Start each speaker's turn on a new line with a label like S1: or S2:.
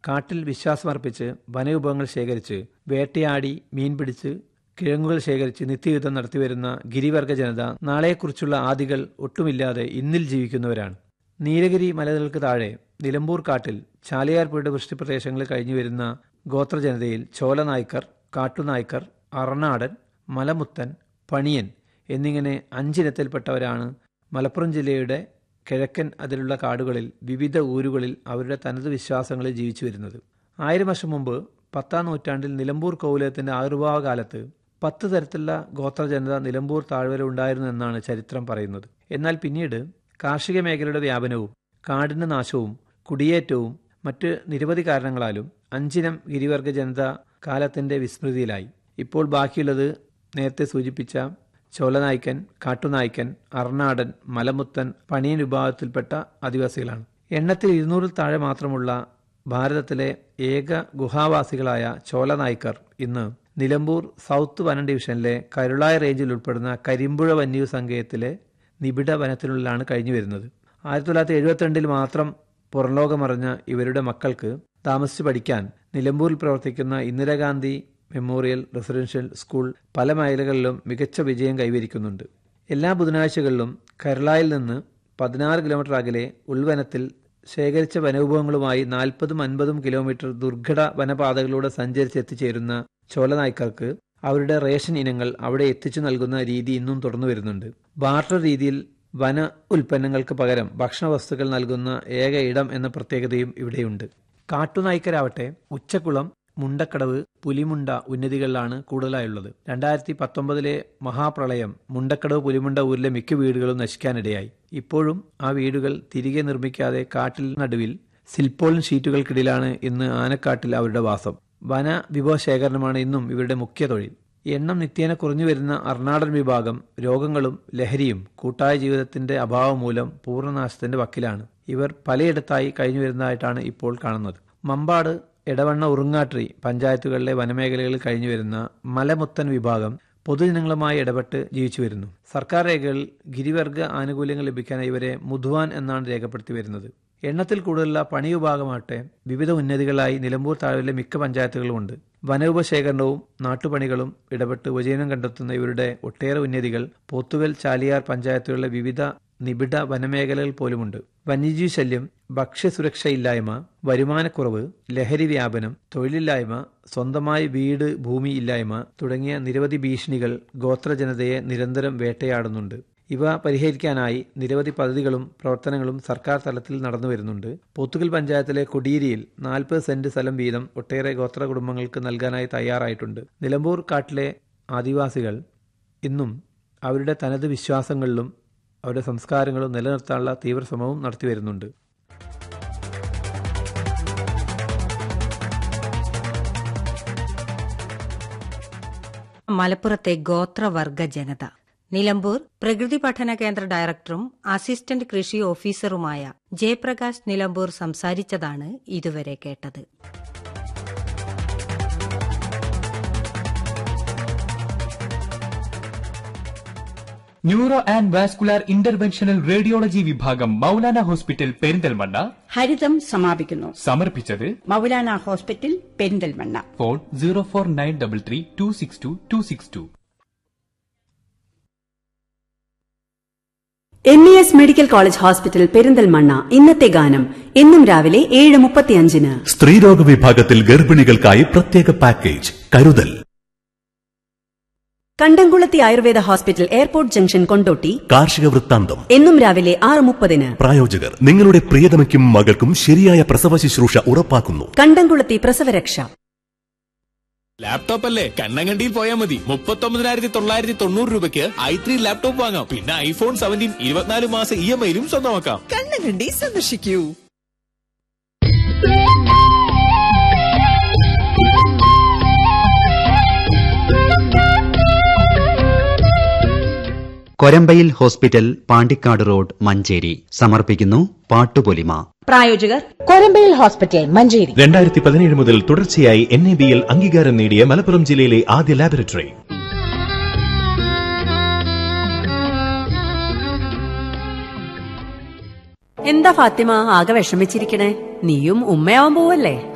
S1: കാട്ടിൽ വിശ്വാസമർപ്പിച്ച് വനവിഭവങ്ങൾ ശേഖരിച്ച് വേട്ടയാടി മീൻ പിടിച്ച് കിഴങ്ങുകൾ ശേഖരിച്ച് നിത്യയുദ്ധം നടത്തിവരുന്ന ഗിരിവർഗ ജനത നാളെക്കുറിച്ചുള്ള ആദികൾ ഒട്ടുമില്ലാതെ ഇന്നിൽ ജീവിക്കുന്നവരാണ് നീലഗിരി മലകൾക്ക് താഴെ നിലമ്പൂർ കാട്ടിൽ ചാലിയാർപുഴയുടെ വൃഷ്ടിപ്രദേശങ്ങളിൽ കഴിഞ്ഞുവരുന്ന ഗോത്രജനതയിൽ ചോലനായ്ക്കർ കാട്ടുനായ്ക്കർ അറനാടൻ മലമുത്തൻ പണിയൻ എന്നിങ്ങനെ അഞ്ചിനത്തിൽപ്പെട്ടവരാണ് മലപ്പുറം ജില്ലയുടെ കിഴക്കൻ അതിലുള്ള കാടുകളിൽ വിവിധ ഊരുകളിൽ അവരുടെ തനത് വിശ്വാസങ്ങളിൽ ജീവിച്ചു വരുന്നത് ആയിരം വർഷം മുമ്പ് പത്താം നൂറ്റാണ്ടിൽ നിലമ്പൂർ കൗലയത്തിന്റെ ആവിർഭാവ കാലത്ത് പത്ത് തരത്തിലുള്ള ഗോത്രജനത നിലമ്പൂർ താഴ്വര ഉണ്ടായിരുന്നു എന്നാണ് ചരിത്രം പറയുന്നത് എന്നാൽ പിന്നീട് കാർഷിക മേഖലയുടെ വ്യാപനവും കാടിന്റെ നാശവും കുടിയേറ്റവും മറ്റ് നിരവധി കാരണങ്ങളാലും അഞ്ചിനം ഗിരിവർഗ ജനത കാലത്തിന്റെ വിസ്മൃതിയിലായി ഇപ്പോൾ ബാക്കിയുള്ളത് നേരത്തെ സൂചിപ്പിച്ച ചോലനായ്ക്കൻ കാട്ടുനായ്ക്കൻ അർണാടൻ മലമുത്തൻ പണിയൻ വിഭാഗത്തിൽപ്പെട്ട ആദിവാസികളാണ് എണ്ണത്തിൽ ഇരുന്നൂറിൽ താഴെ മാത്രമുള്ള ഭാരതത്തിലെ ഏക ഗുഹാവാസികളായ ചോലനായ്ക്കർ ഇന്ന് നിലമ്പൂർ സൗത്ത് വനം ഡിവിഷനിലെ കരുളായ റേഞ്ചിൽ ഉൾപ്പെടുന്ന കരിമ്പുഴ വന്യജീവി സങ്കേതത്തിലെ നിബിഡ വനത്തിനുള്ളിലാണ് കഴിഞ്ഞു വരുന്നത് ആയിരത്തി തൊള്ളായിരത്തി എഴുപത്തിരണ്ടിൽ മാത്രം പുറംലോകമറിഞ്ഞ ഇവരുടെ മക്കൾക്ക് താമസിച്ച് പഠിക്കാൻ നിലമ്പൂരിൽ പ്രവർത്തിക്കുന്ന ഇന്ദിരാഗാന്ധി മെമ്മോറിയൽ റെസിഡൻഷ്യൽ സ്കൂൾ പല മേഖലകളിലും മികച്ച വിജയം കൈവരിക്കുന്നുണ്ട് എല്ലാ ബുധനാഴ്ചകളിലും കരുളായിൽ നിന്ന് പതിനാറ് കിലോമീറ്റർ അകലെ ഉൾവനത്തിൽ ശേഖരിച്ച വനവിഭവങ്ങളുമായി നാൽപ്പതും അൻപതും കിലോമീറ്റർ ദുർഘട വനപാതകളിലൂടെ സഞ്ചരിച്ച് എത്തിച്ചേരുന്ന ചോലനായ്ക്കർക്ക് അവരുടെ റേഷൻ ഇനങ്ങൾ അവിടെ എത്തിച്ചു നൽകുന്ന രീതി ഇന്നും തുടർന്നു വരുന്നുണ്ട് ബാർട്ടർ രീതിയിൽ വന ഉൽപ്പന്നങ്ങൾക്ക് പകരം ഭക്ഷണവസ്തുക്കൾ നൽകുന്ന ഏക ഇടം എന്ന പ്രത്യേകതയും ഇവിടെയുണ്ട് കാട്ടുനായ്ക്കരാവട്ടെ ഉച്ചക്കുളം മുണ്ടക്കടവ് പുലിമുണ്ട ഉന്നതികളിലാണ് കൂടുതലായുള്ളത് രണ്ടായിരത്തി പത്തൊമ്പതിലെ മഹാപ്രളയം മുണ്ടക്കടവ് പുലിമുണ്ട ഊരിലെ മിക്ക വീടുകളും നശിക്കാനിടയായി ഇപ്പോഴും ആ വീടുകൾ തിരികെ നിർമ്മിക്കാതെ കാട്ടിൽ നടുവിൽ സിൽപ്പോളിൻ ഷീറ്റുകൾക്കിടയിലാണ് ഇന്ന് ആനക്കാട്ടിൽ അവരുടെ വാസം വന വിഭവ ശേഖരണമാണ് ഇന്നും ഇവരുടെ മുഖ്യ തൊഴിൽ എണ്ണം നിത്യേന കുറഞ്ഞു വരുന്ന അർണാടൻ വിഭാഗം രോഗങ്ങളും ലഹരിയും കൂട്ടായ ജീവിതത്തിന്റെ അഭാവം മൂലം പൂർണ്ണനാശത്തിന്റെ വക്കിലാണ് ഇവർ പലയിടത്തായി കഴിഞ്ഞു വരുന്നതായിട്ടാണ് ഇപ്പോൾ കാണുന്നത് മമ്പാട് എടവണ്ണ ഉറുങ്ങാട്രി പഞ്ചായത്തുകളിലെ വനമേഖലകളിൽ കഴിഞ്ഞു വരുന്ന മലമുത്തൻ വിഭാഗം പൊതുജനങ്ങളുമായി ഇടപെട്ട് ജീവിച്ചു വരുന്നു സർക്കാർ രേഖകളിൽ ഗിരിവർഗ ആനുകൂല്യങ്ങൾ ലഭിക്കാൻ ഇവരെ മുധുവാൻ എന്നാണ് രേഖപ്പെടുത്തി വരുന്നത് എണ്ണത്തിൽ കൂടുതലുള്ള പണി വിഭാഗമാകട്ടെ വിവിധ ഉന്നതികളായി നിലമ്പൂർ താഴ്വരയിലെ മിക്ക പഞ്ചായത്തുകളുമുണ്ട് വനോപശേഖരണവും നാട്ടുപണികളും ഇടപെട്ട് ഉപജീവനം കണ്ടെത്തുന്ന ഇവരുടെ ഒട്ടേറെ ഉന്നതികൾ പോത്തുകൽ ചാലിയാർ പഞ്ചായത്തുകളിലെ വിവിധ നിബിഡ വനമേഖലകൾ പോലുമുണ്ട് വന്യജീവി ശല്യം ഭക്ഷ്യസുരക്ഷയില്ലായ്മ വരുമാനക്കുറവ് ലഹരി വ്യാപനം തൊഴിലില്ലായ്മ സ്വന്തമായി വീട് ഭൂമി ഇല്ലായ്മ തുടങ്ങിയ നിരവധി ഭീഷണികൾ ഗോത്രജനതയെ നിരന്തരം വേട്ടയാടുന്നുണ്ട് ഇവ പരിഹരിക്കാനായി നിരവധി പദ്ധതികളും പ്രവർത്തനങ്ങളും സർക്കാർ തലത്തിൽ നടന്നു വരുന്നുണ്ട് പോത്തുകൽ പഞ്ചായത്തിലെ കൊടിയേരിയിൽ നാൽപ്പത് സെന്റ് സ്ഥലം വീതം ഒട്ടേറെ ഗോത്ര കുടുംബങ്ങൾക്ക് നൽകാനായി തയ്യാറായിട്ടുണ്ട് നിലമ്പൂർ കാട്ടിലെ ആദിവാസികൾ ഇന്നും അവരുടെ തനത് വിശ്വാസങ്ങളിലും അവരുടെ സംസ്കാരങ്ങളും നിലനിർത്താനുള്ള തീവ്ര ശ്രമവും നടത്തി വരുന്നുണ്ട്
S2: മലപ്പുറത്തെ ഗോത്രവർഗ ജനത നിലമ്പൂർ പ്രകൃതി പഠന കേന്ദ്ര ഡയറക്ടറും അസിസ്റ്റന്റ് കൃഷി ഓഫീസറുമായ ജയപ്രകാശ് നിലമ്പൂർ സംസാരിച്ചതാണ് ഇതുവരെ കേട്ടത്
S3: neuro and vascular interventional radiology വിഭാഗം മൗലാന ഹോസ്പിറ്റൽ പെരിന്തൽമണ്ണ
S4: ഹരിതം സമാപിക്കുന്നു
S3: സമർപ്പിച്ചത്
S4: Maulana hospital Perinthalmanna
S3: phone zero four nine double three two six two two six two
S5: M E S medical college hospital Perinthalmanna ഇന്നത്തെ ഗാനം എന്നും രാവിലെ ഏഴ് മുപ്പത്തിയഞ്ചിന്
S6: സ്ത്രീരോഗ വിഭാഗത്തിൽ ഗർഭിണികൾക്കായി പ്രത്യേക പാക്കേജ് കരുതൽ
S5: Kandamkulathi Ayurveda hospital airport junction Kondotty
S6: കാർഷിക വൃത്താന്തം
S5: എന്നും രാവിലെ ആറ് മുപ്പതിന്
S6: പ്രായോജകർ നിങ്ങളുടെ പ്രിയതമയ്ക്കും മകൾക്കും ശരിയായ പ്രസവ ശുശ്രൂഷ ഉറപ്പാക്കുന്നു
S5: കണ്ടംകുളത്തി പ്രസവരക്ഷ
S7: ലാപ്ടോപ്പ് അല്ലേ കണ്ണങ്കണ്ടിയിൽ പോയാൽ മതി മുപ്പത്തൊമ്പതിനായിരത്തി തൊള്ളായിരത്തി തൊണ്ണൂറ് രൂപയ്ക്ക് ഐ ത്രീ ലാപ്ടോപ്പ് വാങ്ങാം പിന്നെ ഐഫോൺ സെവൻറ്റീൻ ഇരുപത്തിനാല് മാസം ഇ എം ഐയിലും സ്വന്തമാക്കാം
S8: കണ്ണങ്കണ്ടി സന്ദർശിക്കൂ
S9: കൊരമ്പയിൽ ഹോസ്പിറ്റൽ പാണ്ടിക്കാട് റോഡ് മഞ്ചേരി സമർപ്പിക്കുന്നു പാട്ടുപൊലിമ
S8: പ്രായോജകർ കൊരമ്പയിൽ ഹോസ്പിറ്റൽ മഞ്ചേരി
S6: രണ്ടായിരത്തി പതിനേഴ് മുതൽ തുടർച്ചയായി എൻ എ ബിയിൽ അംഗീകാരം നേടിയ മലപ്പുറം ജില്ലയിലെ ആദ്യ ലാബറട്ടറി
S5: എന്താ ഫാത്തിമ ആകെ വിഷമിച്ചിരിക്കണേ നീയും ഉമ്മയാവാൻ പോവല്ലേ